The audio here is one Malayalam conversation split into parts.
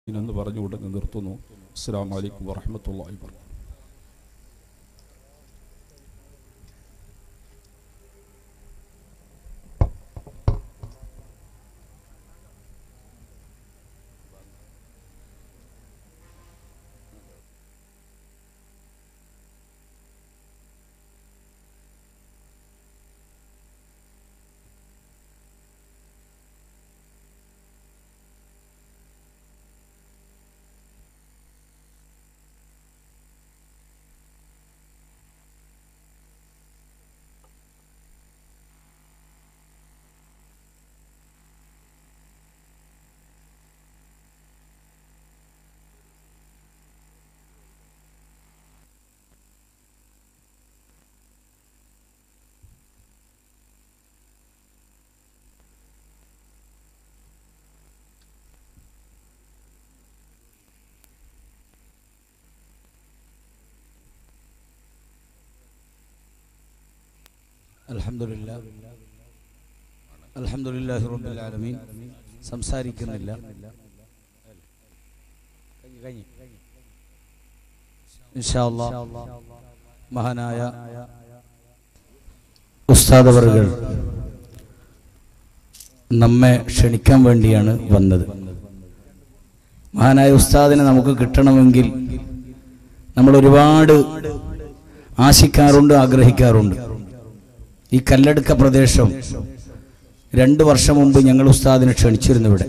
എന്ന് പറഞ്ഞുകൊണ്ട് ഞാൻ നിർത്തുന്നു അസ്സാം വലൈക്കും വറഹമത്തല്ലാഹി വർക്കാത്തു അൽഹംദുലില്ലാ അൽഹംദുലില്ലാഹി റബ്ബിൽ ആലമീൻ സംസാരിക്കുന്നില്ല ഇൻഷാ അല്ലാഹ് മഹാനായ ഉസ്താദ് അവറുകൾ നമ്മെ ക്ഷണിക്കാൻ വേണ്ടിയാണ് വന്നത് മഹാനായ ഉസ്താദിനെ നമുക്ക് കിട്ടണമെങ്കിൽ നമ്മൾ ഒരുപാട് ആശിക്കാറുണ്ട് ആഗ്രഹിക്കാറുണ്ട് ഈ കല്ലടുക്ക പ്രദേശം രണ്ട് വർഷം മുമ്പ് ഞങ്ങൾ ഉസ്താദിനെ ക്ഷണിച്ചിരുന്നു ഇവിടെ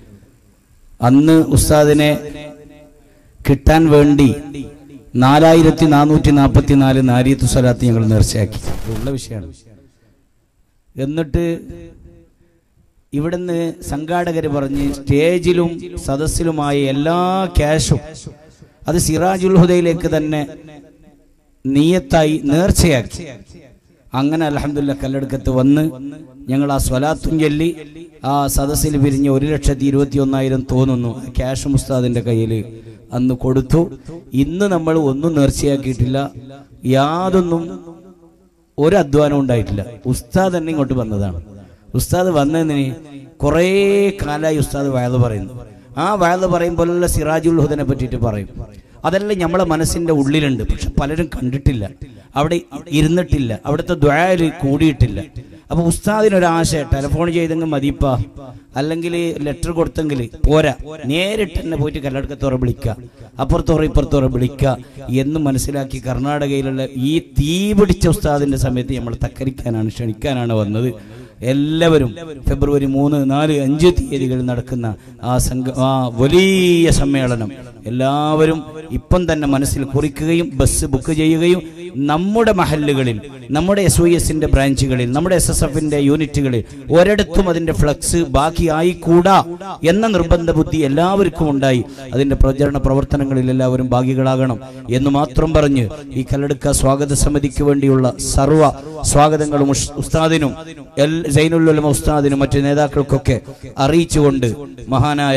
അന്ന് ഉസ്താദിനെ കിട്ടാൻ വേണ്ടി നാലായിരത്തി നാനൂറ്റി നാൽപ്പത്തി നാല് നാരിയത്തു സ്വലാത്ത് ഞങ്ങൾ നേർച്ചയാക്കി ഉള്ള വിഷയമാണ് എന്നിട്ട് ഇവിടുന്ന് സംഘാടകർ പറഞ്ഞ് സ്റ്റേജിലും സദസ്സിലുമായ എല്ലാ ക്യാഷും അത് സിറാജുൽ ഹുദയിലേക്ക് തന്നെ നീയത്തായി നേർച്ചയാക്കി അങ്ങനെ അലഹമില്ല കല്ലെടുക്കത്ത് വന്ന് ഞങ്ങൾ ആ സ്വലാത്തും ചൊല്ലി ആ സദസ്സിൽ പിരിഞ്ഞ് ഒരു ലക്ഷത്തി ഇരുപത്തി ഒന്നായിരം തോന്നുന്നു ആ ക്യാഷ് മുസ്താദിന്റെ കയ്യിൽ അന്ന് കൊടുത്തു ഇന്ന് നമ്മൾ ഒന്നും നേർച്ചയാക്കിയിട്ടില്ല യാതൊന്നും ഒരു അധ്വാനം ഉണ്ടായിട്ടില്ല ഉസ്താദ് തന്നെ ഇങ്ങോട്ട് വന്നതാണ് ഉസ്താദ് വന്നതിന് കുറേ കാലമായി ഉസ്താദ് വയത് പറയുന്നു ആ വയത് പറയുമ്പോലുള്ള സിറാജുൽ ഹുദനെ പറ്റിയിട്ട് പറയും അതെല്ലാം നമ്മളെ മനസ്സിന്റെ ഉള്ളിലുണ്ട് പക്ഷെ പലരും കണ്ടിട്ടില്ല അവിടെ ഇരുന്നിട്ടില്ല അവിടുത്തെ ദ്വാര് കൂടിയിട്ടില്ല അപ്പൊ ഉസ്താദിനൊരാശ ടെലിഫോൺ ചെയ്തെങ്കിൽ മതിപ്പ അല്ലെങ്കിൽ ലെറ്റർ കൊടുത്തെങ്കിൽ പോരാ നേരിട്ട് തന്നെ പോയിട്ട് കല്ലടക്കത്തോറെ വിളിക്കുക അപ്പുറത്തോറെ ഇപ്പുറത്തോറെ വിളിക്കുക എന്ന് മനസ്സിലാക്കി കർണാടകയിലുള്ള ഈ തീ പിടിച്ച ഉസ്താദിന്റെ സമയത്ത് നമ്മൾ തക്കരിക്കാനാണ് ക്ഷണിക്കാനാണ് വന്നത് എല്ലാവരും ഫെബ്രുവരി മൂന്ന് നാല് അഞ്ച് തീയതികളിൽ നടക്കുന്ന ആ സംഘ ആ വലിയ സമ്മേളനം എല്ലാവരും ഇപ്പം തന്നെ മനസ്സിൽ കുറിക്കുകയും ബസ് ബുക്ക് ചെയ്യുകയും നമ്മുടെ മഹല്ലുകളിൽ നമ്മുടെ എസ് ഒ എസിന്റെ ബ്രാഞ്ചുകളിൽ നമ്മുടെ എസ് എസ് എഫിന്റെ യൂണിറ്റുകളിൽ ഒരിടത്തും അതിന്റെ ഫ്ലക്സ് ബാക്കിയായിക്കൂടാ എന്ന നിർബന്ധ ബുദ്ധി എല്ലാവർക്കും ഉണ്ടായി അതിന്റെ പ്രചരണ പ്രവർത്തനങ്ങളിൽ എല്ലാവരും ഭാഗികളാകണം എന്ന് മാത്രം പറഞ്ഞ് ഈ കല്ലടുക്ക സ്വാഗത സമിതിക്ക് വേണ്ടിയുള്ള സർവ സ്വാഗതങ്ങളും ഉസ്- ഉസ്താദിനും എൽ സൈനുല്ലുലമ ഉസ്താദിനും മറ്റു നേതാക്കൾക്കൊക്കെ അറിയിച്ചുകൊണ്ട് മഹാനായ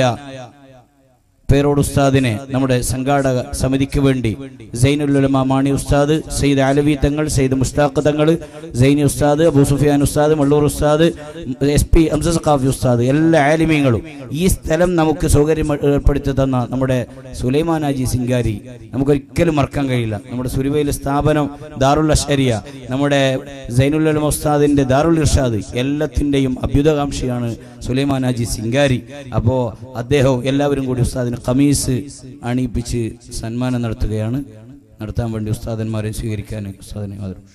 പേരോട് ഉസ്താദിനെ നമ്മുടെ സംഘാടക സമിതിക്ക് വേണ്ടി സൈനുലുലമ മാണി ഉസ്താദ് സെയ്ദ് ആലവി തങ്ങൾ സെയ്ദ് മുസ്താഖ് തങ്ങൾ സൈനി ഉസ്താദ് അബൂ സുഫിയാൻ ഉസ്താദ് മള്ളൂർ ഉസ്താദ് എസ് പി അംസസ് ഖാഫി ഉസ്താദ് എല്ലാ ആലിമീങ്ങളും ഈ സ്ഥലം നമുക്ക് സൗകര്യം ഏർപ്പെടുത്തി തന്ന നമ്മുടെ സുലൈമാൻ ആജി സിംഗാരി നമുക്കൊരിക്കലും മറക്കാൻ കഴിയില്ല നമ്മുടെ സുരുവയിലെ സ്ഥാപനം ദാറുൽ അഷരിയ നമ്മുടെ സൈനുലുലമ ഉസ്താദിന്റെ ദാറുൽ ഇർഷാദ് എല്ലാത്തിന്റെയും അഭ്യുതകാംക്ഷിയാണ് സുലൈമാൻ ആജി സിംഗാരി അപ്പോ അദ്ദേഹം എല്ലാവരും കൂടി ഉസ്താദിന് കമീസ് അണിയിപ്പിച്ച് സന്മാനം നടത്തുകയാണ് നടത്താൻ വേണ്ടി ഉസ്താദന്മാരെ സ്വീകരിക്കാൻ ഉസ്താദിനെ ആദരം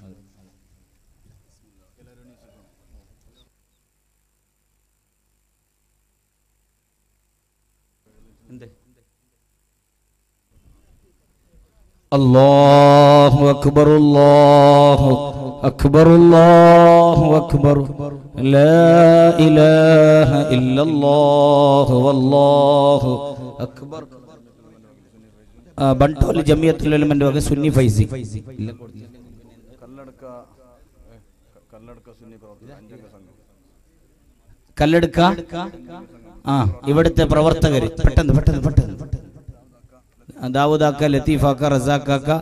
അല്ലാഹു അക്ബർ അല്ലാഹു അക്ബർ അല്ലാഹു അക്ബർ ലാ ഇലാഹ ഇല്ലല്ലാഹു വല്ലാഹു അക്ബർ ആ, ബണ്ടോലി ജമിയത്തുൽ ഉലമന്റെ വക സുന്നി ഫൈസി ഇല്ല, കല്ലെടുക്ക ആ ഇവിടുത്തെ പ്രവർത്തകര് പെട്ടെന്ന് പെട്ടെന്ന് പെട്ടെന്ന് ആ, ദാവൂദാക്ക ലത്തീഫാക്ക റസാക്കാക്ക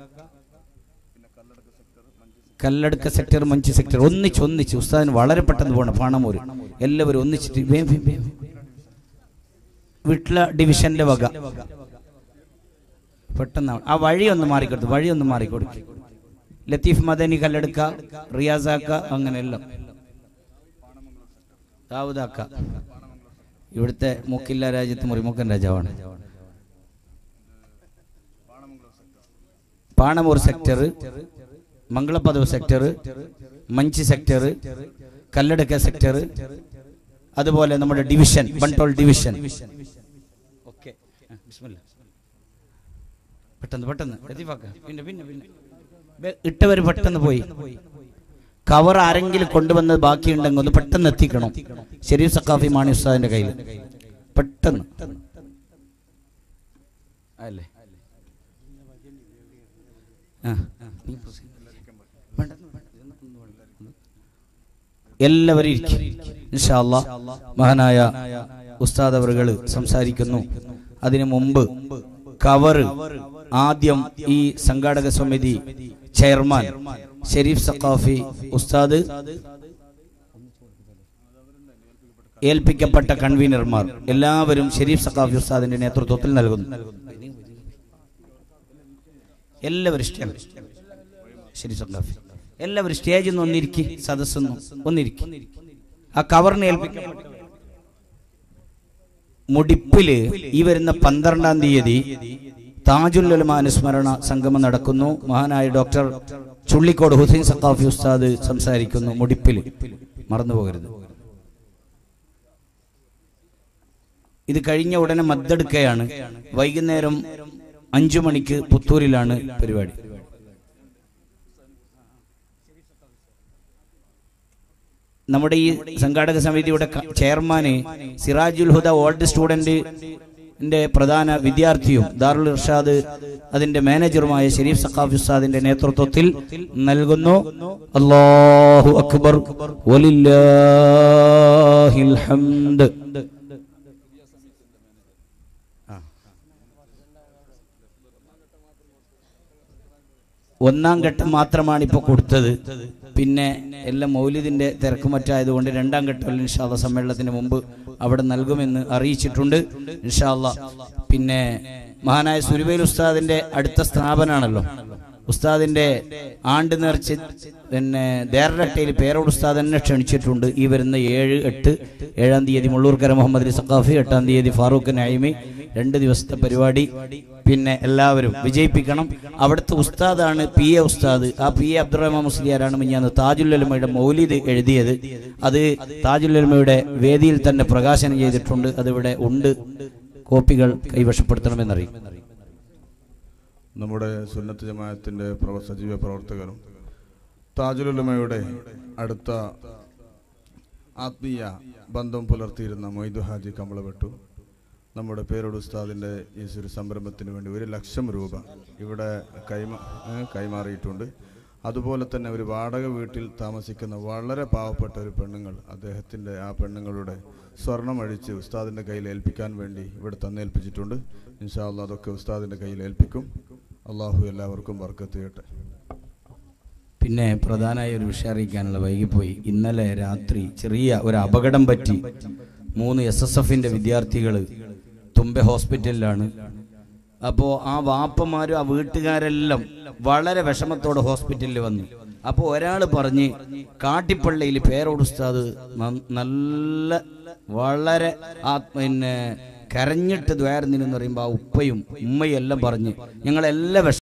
കല്ലടുക്ക സെക്ടർ മഞ്ച് സെക്ടർ ഒന്നിച്ച് ഒന്നിച്ച് ഉസ്താദിന് വളരെ പെട്ടെന്ന് പോകണം പാണമൂര് എല്ലാവരും ഒന്നിച്ചിട്ട് വേം, വേം, വേം. വിട്ല ഡിവിഷന്റെ വക പെട്ടെന്ന് ആ വഴി ഒന്ന് മാറിക്കൊടുത്തു വഴി ഒന്ന് മാറിക്കൊടുക്കും ലത്തീഫ് മദനി കല്ലെടുക്ക റിയാസാക്ക അങ്ങനെയെല്ലാം ദാവൂദാക്ക ഇവിടുത്തെ മുക്കില്ല രാജ്യത്ത് മുറിമുക്കൻ രാജാവാണ് Panamoor sector Mangalapadav sector Manchi sector Kalladka sector അതുപോലെ നമ്മുടെ ഡിവിഷൻ ബൺടോൾ ഡിവിഷൻ ഓക്കെ പെട്ടെന്ന് പെട്ടെന്ന് ലത്തീഫാക്ക. പിന്നെ പിന്നെ പിന്നെ ബെ- ഇട്ടവര് പെട്ടെന്ന് പോയി കവർ ആരെങ്കിലും കൊണ്ടുവന്നത് ബാക്കിയുണ്ടെങ്കിൽ ഒന്ന് പെട്ടെന്ന് എത്തിക്കണം ഷെരീഫ് സക്കാഫി മാണി ഉസ്താദിന്റെ കയ്യിൽ പെട്ടെന്ന് അല്ലേ ആ, നീ proceed. വേണ്ട, എല്ലാവരും ഇരിക്കും ഇൻഷാ അല്ലാ മഹാനായ ഉസ്താദ് അവറുകൾ സംസാരിക്കുന്നു അതിനു മുമ്പ് കവർ ആദ്യം ഈ സംഘാടക സമിതി ചെയർമാൻ ഷെരീഫ് സഖാഫി ഉസ്താദ് ഏൽപ്പിക്കപ്പെട്ട കൺവീനർമാർ എല്ലാവരും ഷെരീഫ് സഖാഫി ഉസ്താദിന്റെ നേതൃത്വത്തിൽ നൽകുന്നു എല്ലാവരും സ്റ്റേ- ഷെരീഫ് സഖാഫി എല്ലാവരും സ്റ്റേജിൽ നിന്ന് ഒന്നിരിക്കി സദസ്സൊന്നും ഒന്നിരിക്കി ആ കവറിന് ഏൽപ്പിക്കപ്പെട്ട മുടിപ്പില് ഈ വരുന്ന പന്ത്രണ്ടാം തീയതി താജുൽ ഉലമ അനുസ്മരണ സംഗമം നടക്കുന്നു മഹാനായ ഡോക്ടർ ചുള്ളിക്കോട് ഹുസൈൻ സഖാഫി ഉസ്താദ് സംസാരിക്കുന്നു മുടിപ്പില് മറന്നു പോകരുത് ഇത് കഴിഞ്ഞ ഉടനെ മദ്ദെടുക്കയാണ് വൈകുന്നേരം അഞ്ചു മണിക്ക് പുത്തൂരിലാണ് പരിപാടി നമ്മുടെ ഈ സംഘാടക സമിതിയുടെ ക- ചെയർമാന് സിറാജുൽ ഹുദ ഓൾഡ് സ്റ്റുഡന്റിന്റെ പ്രധാന വിദ്യാർത്ഥിയും ദാറുൽ ഇർഷാദ് അതിന്റെ മാനേജറുമായ ഷെരീഫ് സഖാഫി ഉസ്താദിന്റെ നേതൃത്വത്തിൽ നൽകുന്നു അല്ലാഹു അക്ബർ വലില്ലാഹിൽ ഹംദ് ഒന്നാം ഘട്ടം മാത്രമാണ് ഇപ്പോൾ കൊടുത്തത് പിന്നെ എല്ലാം മൗലിദിന്റെ തിരക്ക് മറ്റായതുകൊണ്ട് രണ്ടാം ഘട്ടം ഇൻഷാല്ല സമ്മേളനത്തിന് മുമ്പ് അവിടെ നൽകുമെന്ന് അറിയിച്ചിട്ടുണ്ട് ഇൻഷാല്ല പിന്നെ മഹാനായ സുരുബൈൽ ഉസ്താദിന്റെ അടുത്ത സ്ഥാപനമാണല്ലോ ഉസ്താദിന്റെ ആണ്ട് നേർച്ച പിന്നെ ദേറട്ടയിൽ പേരോട് ഉസ്താദ് തന്നെ ക്ഷണിച്ചിട്ടുണ്ട് ഈ വരുന്ന ഏഴ് എട്ട് ഏഴാം തീയതി മുള്ളൂർക്കര മുഹമ്മദ് അലി സഖാഫി എട്ടാം തീയതി ഫാറൂഖ് നൈമി രണ്ട് ദിവസത്തെ പരിപാടി പിന്നെ എല്ലാവരും വിജയിപ്പിക്കണം അവിടുത്തെ ഉസ്താദാണ് പി എ ഉസ്താദ് ആ പി എ അബ്ദുറഹ്മാൻ മുസ്ലിയാരാണ് മിഞ്ഞാന്ന് താജുല്ലമയുടെ മൗലിദ് എഴുതിയത് അത് താജുല്ലമയുടെ വേദിയിൽ തന്നെ പ്രകാശനം ചെയ്തിട്ടുണ്ട് അതിവിടെ ഉണ്ട് കോപ്പികൾ കൈവശപ്പെടുത്തണമെന്നറിയും നമ്മുടെ സുന്നത്ത് ജമാഅത്തിന്റെ പ്രവ സജീവ പ്രവർത്തകരും താജുലുലമയുടെ അടുത്ത ആത്മീയ ബന്ധം പുലർത്തിയിരുന്ന മൊയ്തു ഹാജി കമളവെട്ടു നമ്മുടെ പേരോട് ഉസ്താദിൻ്റെ ഈ ഒരു സംരംഭത്തിന് വേണ്ടി ഒരു ലക്ഷം രൂപ ഇവിടെ കൈമാ ഏ, കൈമാറിയിട്ടുണ്ട് അതുപോലെ തന്നെ ഒരു വാടക വീട്ടിൽ താമസിക്കുന്ന വളരെ പാവപ്പെട്ട ഒരു പെണ്ണുങ്ങൾ അദ്ദേഹത്തിൻ്റെ ആ പെണ്ണുങ്ങളുടെ സ്വർണം അഴിച്ച് ഉസ്താദിൻ്റെ കയ്യിൽ ഏൽപ്പിക്കാൻ വേണ്ടി ഇവിടെ തന്നേൽപ്പിച്ചിട്ടുണ്ട് ഇൻഷാ അള്ളാ അതൊക്കെ ഉസ്താദിൻ്റെ കയ്യിൽ ഏൽപ്പിക്കും അള്ളാഹു എല്ലാവർക്കും ബർക്കത്ത് ചെയ്യട്ടെ പിന്നെ പ്രധാനമായ ഒരു വിഷയം അറിയിക്കാനുള്ള വൈകിപ്പോയി ഇന്നലെ രാത്രി ചെറിയ ഒരു അപകടം പറ്റി മൂന്ന് എസ് എസ് എഫിന്റെ വിദ്യാർത്ഥികൾ തുമ്പെ ഹോസ്പിറ്റലിലാണ് അപ്പോൾ ആ വാപ്പന്മാരും ആ വീട്ടുകാരെല്ലാം വളരെ വിഷമത്തോടെ ഹോസ്പിറ്റലിൽ വന്നു അപ്പോൾ ഒരാൾ പറഞ്ഞ് കാട്ടിപ്പള്ളിയിൽ പേരോട് ഉസ്താദ് ന- നല്ല വളരെ ആ പിന്നെ കരഞ്ഞിട്ട് ദ്വാരുന്നില്ലെന്ന് പറയുമ്പോൾ ആ ഉപ്പയും ഉമ്മയും എല്ലാം പറഞ്ഞ് ഞങ്ങളെല്ലാം വിഷ